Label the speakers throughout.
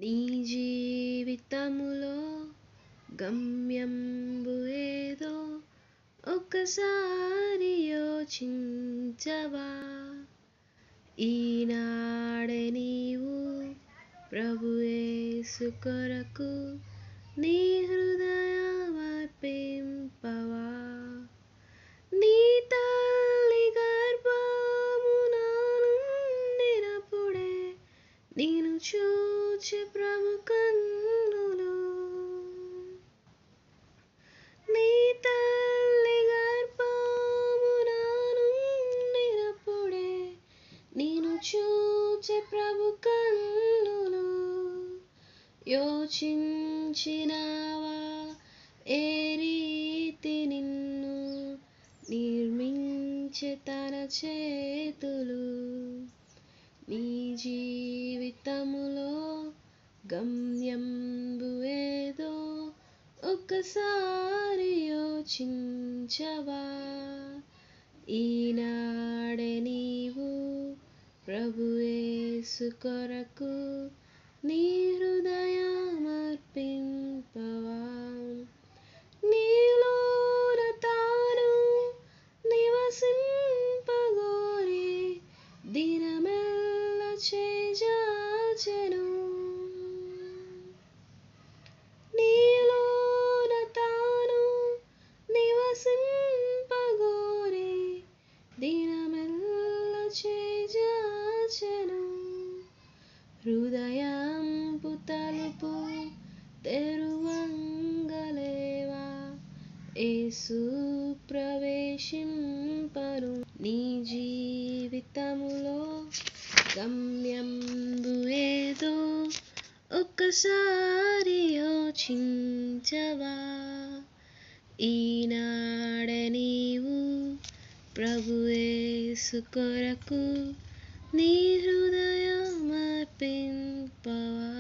Speaker 1: నీ జీవితములో గమ్యంబు ఏదో ఒక్కసారి యోచించవా ఈనాడే నీవు ప్రభుయేసు కొరకు నీ హృదయమర్పింపవా నీ తల్లి గర్భమున నుండినప్పుడే నేను చూచి ప్రభు కన్నులు నీ తల్లి గర్భమున నుండినప్పుడే నేను చూచి ప్రభు కన్నులు యోచించినావా ఏ రీతి నిన్ను నిర్మించే తన చేతులు నీ జీవితములో గమ్యంబు ఏదో ఒక్కసారి యోచించవా ఈనాడే నీవు ప్రభుయేసు కొరకు నీ హృదయమర్పింపవా నీలోన తాను నివసింపగోరి దినమెల్ల చేజాచెను నీలోన తాను నివసింపగోరి దినమెల్ల చేజాచెను హృదయంపు తలుపు తెరువంగలేవా యేసు ప్రవేశింపను నీ జీవితములో గమ్యంబు ఏదో ఒక్కసారి యోచించవా ఈనాడే నీవు ప్రభుయేసు కొరకు నీ హృదయమర్పింపవా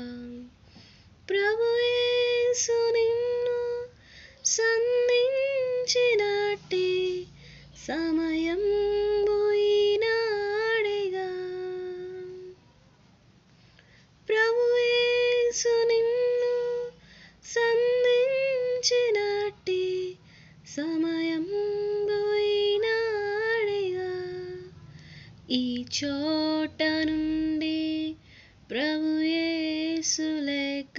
Speaker 1: ప్రభుయేసు నిన్ను సంధించినట్టి సమయం ఈనాడేగా ప్రభుయేసు నిన్ను సంధించినట్టి సమయం ఈనాడేగా ఈ చోట నుండి ప్రభుయేసు లేక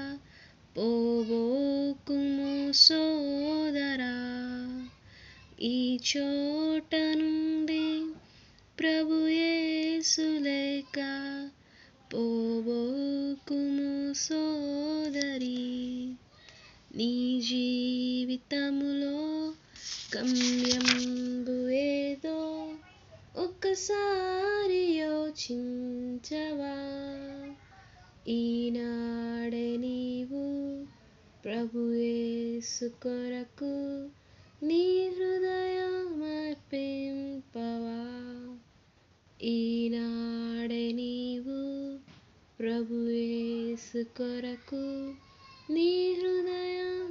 Speaker 1: పోబోకుము సోదరా ఈ చోట నుండి ప్రభుయేసు లేక పోబోకుము సోదరి నీ జీవితములో గమ్యంబు ఏదో ఒక్కసారి యోచించవా ఈనాడే నీవు ప్రభుయేసు కొరకు నీ హృదయమర్పింపవా ఈనాడే నీవు ప్రభుయేసు కొరకు నీ హృదయం